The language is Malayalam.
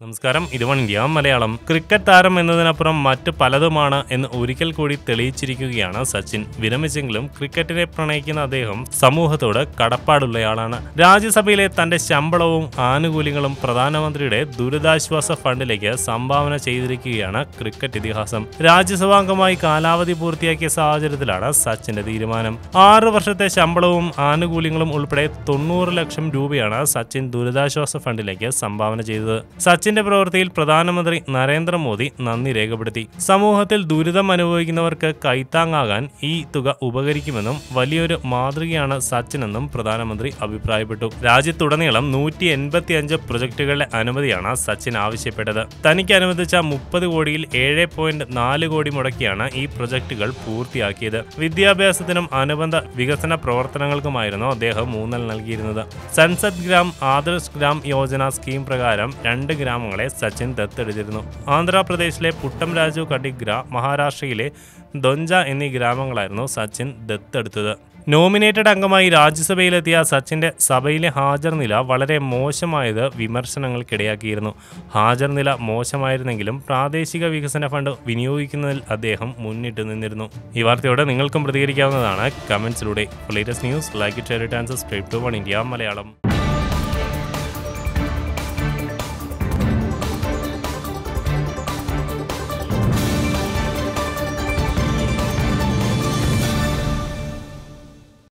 നമസ്കാരം ഇത് വൺ ഇന്ത്യ മലയാളം ക്രിക്കറ്റ് താരം എന്നതിനപ്പുറം മറ്റ് പലതുമാണ് എന്ന് ഒരിക്കൽ കൂടി തെളിയിച്ചിരിക്കുകയാണ് സച്ചിൻ വിരമിച്ചെങ്കിലും ക്രിക്കറ്റിനെ പ്രണയിക്കുന്ന അദ്ദേഹം സമൂഹത്തോട് കടപ്പാടുള്ളയാളാണ് രാജ്യസഭയിലെ തന്റെ ശമ്പളവും ആനുകൂല്യങ്ങളും പ്രധാനമന്ത്രിയുടെ ദുരിതാശ്വാസ ഫണ്ടിലേക്ക് സംഭാവന ചെയ്തിരിക്കുകയാണ് ക്രിക്കറ്റ് ഇതിഹാസം രാജ്യസഭാംഗമായി കാലാവധി പൂർത്തിയാക്കിയ സാഹചര്യത്തിലാണ് സച്ചിന്റെ തീരുമാനം ആറ് വർഷത്തെ ശമ്പളവും ആനുകൂല്യങ്ങളും ഉൾപ്പെടെ തൊണ്ണൂറ് ലക്ഷം രൂപയാണ് സച്ചിൻ ദുരിതാശ്വാസ ഫണ്ടിലേക്ക് സംഭാവന ചെയ്തത് സച്ചിന്റെ പ്രവൃത്തിയിൽ പ്രധാനമന്ത്രി നരേന്ദ്രമോദി നന്ദി രേഖപ്പെടുത്തി സമൂഹത്തിൽ ദുരിതം അനുഭവിക്കുന്നവർക്ക് കൈത്താങ്ങാകാൻ ഈ തുക ഉപകരിക്കുമെന്നും വലിയൊരു മാതൃകയാണ് സച്ചിനെന്നും പ്രധാനമന്ത്രി അഭിപ്രായപ്പെട്ടു രാജ്യത്തുടനീളം നൂറ്റി എൺപത്തിയഞ്ച് പ്രൊജക്ടുകളുടെ അനുമതിയാണ് സച്ചിൻ ആവശ്യപ്പെട്ടത് തനിക്ക് അനുവദിച്ച മുപ്പത് കോടിയിൽ ഏഴ് പോയിന്റ് നാല് കോടി മുടക്കിയാണ് ഈ പ്രൊജക്ടുകൾ പൂർത്തിയാക്കിയത് വിദ്യാഭ്യാസത്തിനും അനുബന്ധ വികസന പ്രവർത്തനങ്ങൾക്കുമായിരുന്നു അദ്ദേഹം ഊന്നൽ നൽകിയിരുന്നത് സൻസദ് ഗ്രാം ആദർശ് ഗ്രാം യോജന സ്കീം പ്രകാരം രണ്ട് ഗ്രാമങ്ങളെ സച്ചിൻ ദത്തെടുത്തിരുന്നു ആന്ധ്രാപ്രദേശിലെ പുട്ടം രാജു കടിഗ്ര മഹാരാഷ്ട്രയിലെ ദൊഞ്ച എന്നീ ഗ്രാമങ്ങളായിരുന്നു സച്ചിൻ ദത്തെടുത്തത് നോമിനേറ്റഡ് അംഗമായി രാജ്യസഭയിലെത്തിയ സച്ചിന്റെ സഭയിലെ ഹാജർ നില വളരെ മോശമായത് വിമർശനങ്ങൾക്കിടയാക്കിയിരുന്നു ഹാജർ നില മോശമായിരുന്നെങ്കിലും പ്രാദേശിക വികസന ഫണ്ട് വിനിയോഗിക്കുന്നതിൽ അദ്ദേഹം മുന്നിട്ട് നിന്നിരുന്നു ഈ വാർത്തയോടെ നിങ്ങൾക്കും പ്രതികരിക്കാവുന്നതാണ് കമന്റ്സിലൂടെ latest news like share and subscribe to one India Malayalam